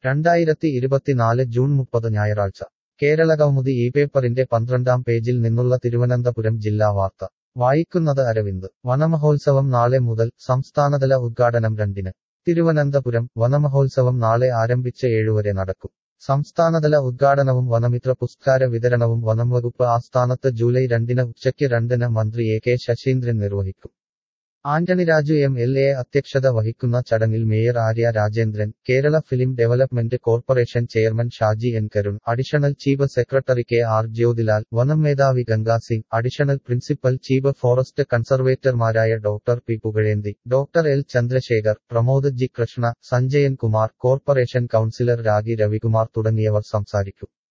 രണ്ടായിരത്തി ഇരുപത്തിനാല് ജൂൺ മുപ്പത് ഞായറാഴ്ച കേരളകൗമുദി ഈ പേപ്പറിന്റെ പന്ത്രണ്ടാം പേജിൽ നിന്നുള്ള തിരുവനന്തപുരം ജില്ലാ വാർത്ത വായിക്കുന്നത് അരവിന്ദ് വനമഹോത്സവം നാളെ മുതൽ സംസ്ഥാനതല ഉദ്ഘാടനം രണ്ടിന് തിരുവനന്തപുരം വനമഹോത്സവം നാളെ ആരംഭിച്ച് ഏഴുവരെ നടക്കും സംസ്ഥാനതല ഉദ്ഘാടനവും വനമിത്ര പുരസ്കാര വിതരണവും വനംവകുപ്പ് ആസ്ഥാനത്ത് ജൂലൈ രണ്ടിന് ഉച്ചയ്ക്ക് രണ്ടിന് മന്ത്രി എ കെ ശശീന്ദ്രൻ നിർവഹിക്കും Antony Raju M L A അധ്യക്ഷത വഹിക്കുന്ന ചടങ്ങിൽ mayor Arya Rajendran Kerala film development corporation chairman Shaji N Karun additional chief secretary K R Jyothilal വനം മേധാവി Ganga Singh additional principal chief forest കൺസർവേറ്റർമാരായ doctor P Pukazhenthi doctor L Chandrasekhar Pramod G Krishna Sanjayan Kumar corporation councillor Ragi Ravikumar തുടങ്ങിയവർ സംസാരിക്കും